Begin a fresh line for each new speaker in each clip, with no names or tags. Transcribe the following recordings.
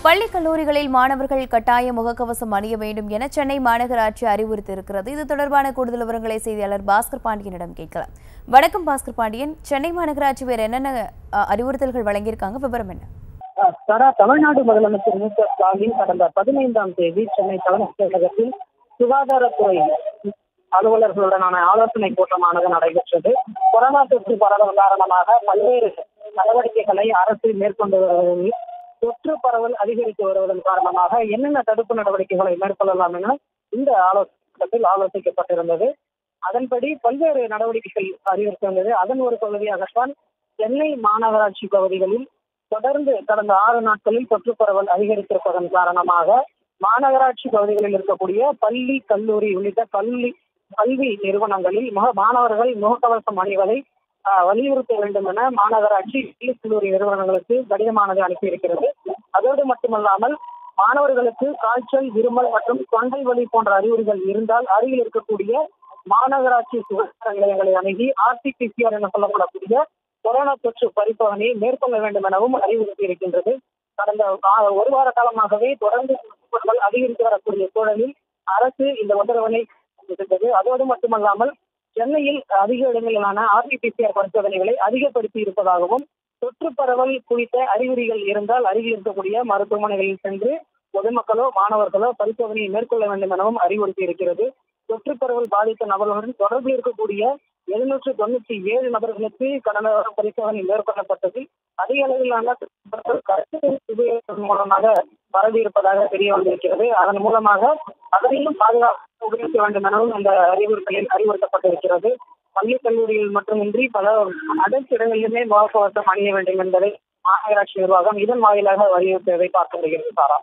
பள்ளி கல்லூரிகளில் மாணவர்கள் கட்டாய முகக்கவசம் அணிய வேண்டும் என சென்னை மாநகராட்சி அறிவுறுத்தியிருக்கிறது இது தொடர்பான கூடுதல் விவரங்களை செய்தியாளர் பாஸ்கர் பாண்டியனிடம் கேட்கலாம் வணக்கம் பாஸ்கர் பாண்டியன் சென்னை மாநகராட்சி வேறு என்னென்ன அ, அறிவுறுத்தல்கள் வழங்கியிருக்காங்க விவரம் என்ன
தடா தமிழ்நாடு முதலமைச்சர் மு க ஸ்டாலின் கடந்த பதினைந்தாம் தேதி சென்னை தலைமைச் செயலகத்தில் சுகாதாரத்துறை அலுவலர்களுடனான ஆலோசனை கூட்டமானது நடைபெற்றது கொரோனா தொற்று பரவல் காரணமாக பல்வேறு நடவடிக்கைகளை அரசு மேற்கொண்டு வருவதில் தொற்று பரவல் அதிகரித்து வருவதன் காரணமாக என்னென்ன தடுப்பு நடவடிக்கைகளை மேற்கொள்ளலாம் என இந்த ஆலோசனையில் ஆலோசிக்கப்பட்டிருந்தது அதன்படி பல்வேறு நடவடிக்கைகள் அறிவித்திருந்தது அதன் ஒரு பகுதியாகத்தான் சென்னை மாநகராட்சி பகுதிகளில் தொடர்ந்து கடந்த ஆறு நாட்களில் தொற்று பரவல் அதிகரித்திருப்பதன் காரணமாக மாநகராட்சி பகுதிகளில் இருக்கக்கூடிய பள்ளி கல்லூரி உள்ளிட்ட கல்வி கல்வி நிறுவனங்களில் முக மாணவர்கள் முகக்கவசம் அணிவதை ஆஹ், வலியுறுத்த வேண்டும் என மாநகராட்சி பள்ளி கல்லூரி நிறுவனங்களுக்கு கடிதமானது அனுப்பியிருக்கிறது அதோடு மட்டுமல்லாமல் மாணவர்களுக்கு காய்ச்சல் இருமல் மற்றும் தொண்டை வலி போன்ற அறிகுறிகள் இருந்தால் அருகில் இருக்கக்கூடிய மாநகராட்சி சுகாதார நிலையங்களை அணுகி ஆர்டிபிசிஆர் என சொல்லப்படக்கூடிய கொரோனா தொற்று பரிசோதனையை மேற்கொள்ள வேண்டும் எனவும் அறிவுறுத்தி இருக்கின்றது கடந்த கா- ஒரு வார காலமாகவே தொடர்ந்து தொற்றுகள் அதிகரித்து வரக்கூடிய சூழலில் அரசு இந்த உத்தரவினை இருந்தது அதோடு மட்டுமல்லாமல் சென்னையில் அதிக இடங்களிலான ஆர்டிபிசிஆர் பரிசோதனைகளை அதிகப்படுத்தி இருப்பதாகவும் தொற்று பரவல் குறித்த அறிகுறிகள் இருந்தால் அருகில் இருக்கக்கூடிய மருத்துவமனைகளில் சென்று பொதுமக்களோ மாணவர்களோ பரிசோதனையை மேற்கொள்ள வேண்டும் எனவும் அறிவுறுத்தி இருக்கிறது தொற்று பரவல் பாதித்த நபர்களுடன் தொடர்பில் இருக்கக்கூடிய எழுநூற்று தொண்ணூற்றி ஏழு நபர்களுக்கு கடந்த வாரம் பரிசோதனை மேற்கொள்ளப்பட்டது அதிக அளவிலான தொற்றுகள் கருத்து உபயோகத்தின் மூலமாக பரவி இருப்பதாக தெரிய வந்திருக்கிறது அதன் மூலமாக அதனையும் பாதுகாப்பு உபயோகிக்க வேண்டும் எனவும் அந்த அறிவுறுத்தலில் அறிவுறுத்தப்பட்டிருக்கிறது பள்ளி கல்லூரியில் மட்டுமின்றி பல அனைத்து இடங்களிலுமே முகக்கவசம் அணிய வேண்டும் என்பதை மாநகராட்சி நிர்வாகம் இதன் வாயிலாக வலியுறுத்தியதை பார்க்க முடிகிறது சாரா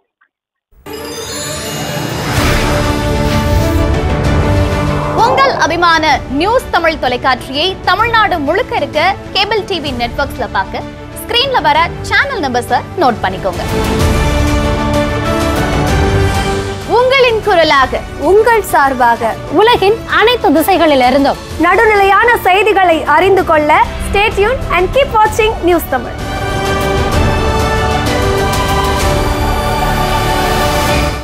உங்கள் அபிமான நியூஸ் தமிழ் தொலைக்காட்சியை தமிழ்நாடு முழுக்க இருக்க கேபிள் டிவி நெட்வொர்க்ஸ்ல பார்க்க ஸ்கிரீன்ல வர சேனல் நம்பர்ஸை நோட் பண்ணிக்கோங்க உங்களின் குரலாக
உங்கள் சார்பாக
உலகின் அனைத்து திசைகளிலிருந்தும்
நடுநிலையான செய்திகளை அறிந்து கொள்ள ஸ்டேட்யூன் அண்ட் கீப் வாட்சிங் நியூஸ் தமிழ்